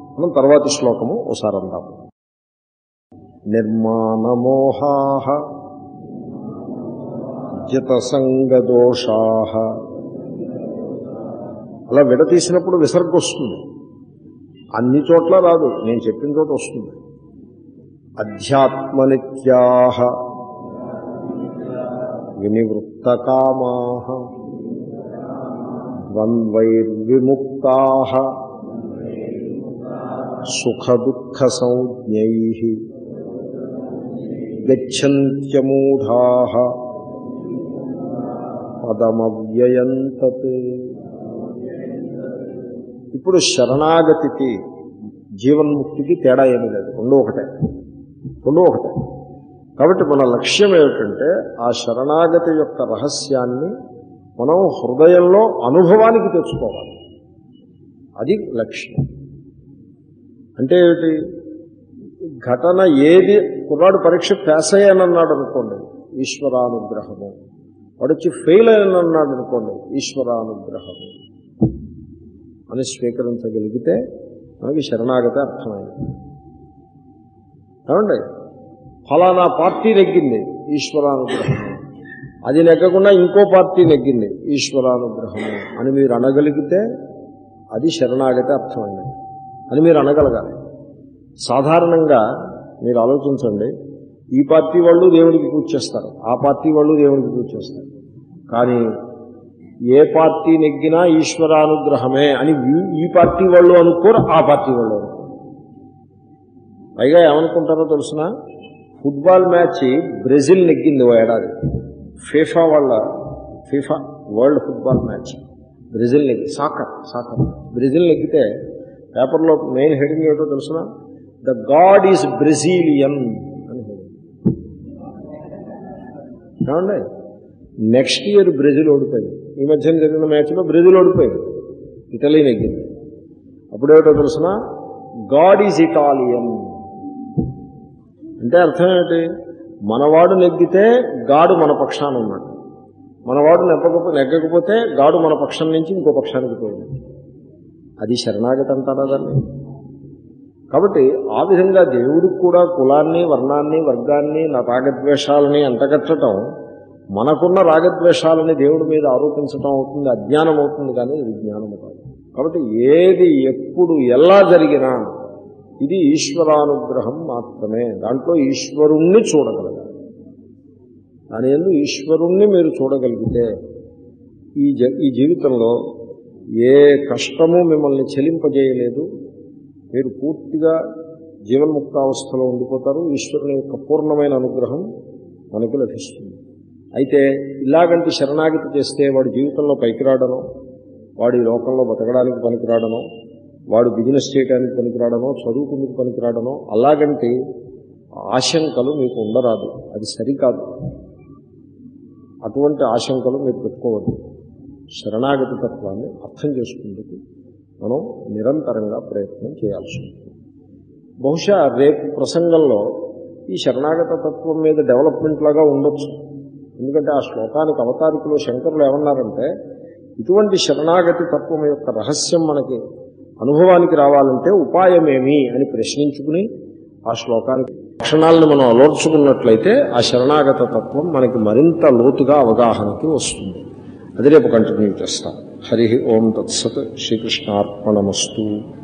మనం తర్వాతి శ్లోకము ఒకసారి అందాము నిర్మాణమోహా జితసంగదోషా అలా విడతీసినప్పుడు విసర్గ వస్తుంది అన్ని చోట్ల రాదు నేను చెప్పిన చోట వస్తుంది అధ్యాత్మనిత్యా వినివృత్తకామా ద్వంద్వైర్విముక్తా సుఖదుఃఖ సంజ్ఞై గచ్చంత్యమూఢా పదమవ్యయంతత్ ఇప్పుడు శరణాగతికి జీవన్ముక్తికి తేడా ఏమీ లేదు రెండు ఒకటే రెండు ఒకటే కాబట్టి మన లక్ష్యం ఏమిటంటే ఆ శరణాగతి యొక్క రహస్యాన్ని మనం హృదయంలో అనుభవానికి తెచ్చుకోవాలి అది లక్ష్యం అంటే ఏమిటి ఘటన ఏది కుర్రాడు పరీక్ష పాస్ అయ్యానన్నాడు అనుకోండి ఈశ్వరానుగ్రహము వాడు వచ్చి ఫెయిల్ అయ్యానన్నాడు అనుకోండి ఈశ్వరానుగ్రహము అని స్వీకరించగలిగితే మనకి శరణాగతి అర్థమైంది ఏమండి ఫలానా పార్టీ నెగ్గింది ఈశ్వరానుగ్రహము అది నెగ్గకుండా ఇంకో పార్టీ నెగ్గింది ఈశ్వరానుగ్రహము అని మీరు అనగలిగితే అది శరణాగతి అర్థమైనది అని మీరు అనగలగాలి సాధారణంగా మీరు ఆలోచించండి ఈ పార్టీ వాళ్ళు దేవుడికి పూజ చేస్తారు ఆ పార్టీ వాళ్ళు దేవుడికి పూజ చేస్తారు కానీ ఏ పార్టీ నెగ్గినా ఈశ్వరానుగ్రహమే అని వీ- ఈ పార్టీ వాళ్ళు అనుకోరు ఆ పార్టీ వాళ్ళు అనుకోరు పైగా ఏమనుకుంటారో తెలుసిన ఫుట్బాల్ మ్యాచ్ బ్రెజిల్ నెగ్గింది ఓ ఏడాది ఫీఫా వాళ్ళ FIFA world football match Brazil నెగ్గి సాకర్ సాకర్ బ్రెజిల్ నెగ్గితే పేపర్లో మెయిన్ హెడింగ్ ఏమిటో తెలుసిన ద గాడ్ ఈజ్ బ్రెజిలియన్ అని హెడింగ్ ఏమండి నెక్స్ట్ ఇయర్ బ్రెజిల్ ఓడిపోయింది ఈ మధ్యన జరిగిన మ్యాచ్లో బ్రెజిల్ ఓడిపోయింది ఇటలీ నెగ్గింది అప్పుడేమిటో తెలుసిన గాడ్ ఈజ్ ఇటాలియన్ అంటే అర్థం ఏంటి మనవాడు నెగ్గితే గాడు మన పక్షాన ఉన్నట్టు మనవాడు నెప్పకపో నెగ్గకపోతే గాడు మన పక్షం నుంచి ఇంకో పక్షానికి పోయింది అది శరణాగతి అంటారా దాన్ని కాబట్టి ఆ విధంగా దేవుడికి కూడా కులాన్ని వర్ణాన్ని వర్గాన్ని నా రాగద్వేషాలని అంటగట్టడం మనకున్న రాగద్వేషాలని దేవుడి మీద ఆరోపించడం అవుతుంది అజ్ఞానం అవుతుంది కానీ ఇది జ్ఞానం కాదు కాబట్టి ఏది ఎప్పుడు ఎలా జరిగినా ఇది ఈశ్వరానుగ్రహం మాత్రమే దాంట్లో ఈశ్వరుణ్ణి చూడగలగాలి దాని ఎందు ఈశ్వరుణ్ణి మీరు చూడగలిగితే ఈ జ ఈ జీవితంలో ఏ కష్టము మిమ్మల్ని చెలింపజేయలేదు మీరు పూర్తిగా జీవన్ముక్తావస్థలో ఉండిపోతారు ఈశ్వరుని యొక్క పూర్ణమైన అనుగ్రహం మనకు లభిస్తుంది అయితే ఇలాగంటి శరణాగతి చేస్తే వాడి జీవితంలో పైకి రావడనో వాడి లోకంలో బతకడానికి పనికిరాడనో వాడు బిజినెస్ చేయడానికి పనికిరాడనో చదువుకుందుకు పనికిరాడనో అలాగంటి ఆశంకలు మీకు ఉండరాదు అది సరికాదు అటువంటి ఆశంకలు మీరు పెట్టుకోవద్దు శరణాగతి తత్వాన్ని అర్థం చేసుకుందుకు మనం నిరంతరంగా ప్రయత్నం చేయాల్సి ఉంటుంది బహుశా రేపు ప్రసంగంలో ఈ శరణాగత తత్వం మీద డెవలప్మెంట్ లాగా ఉండొచ్చు ఎందుకంటే ఆ శ్లోకానికి అవతారికలో శంకరులు ఏమన్నారంటే ఇటువంటి శరణాగతి తత్వం యొక్క రహస్యం మనకి అనుభవానికి రావాలంటే ఉపాయమేమి అని ప్రశ్నించుకుని ఆ శ్లోకానికి లక్షణాలను మనం అలోర్చుకున్నట్లయితే ఆ శరణాగత తత్వం మనకి మరింత లోతుగా అవగాహనకి వస్తుంది అది రేపు కంటిన్యూ చేస్తాం హరి ఓం తత్సత్ శ్రీకృష్ణార్పణమస్తు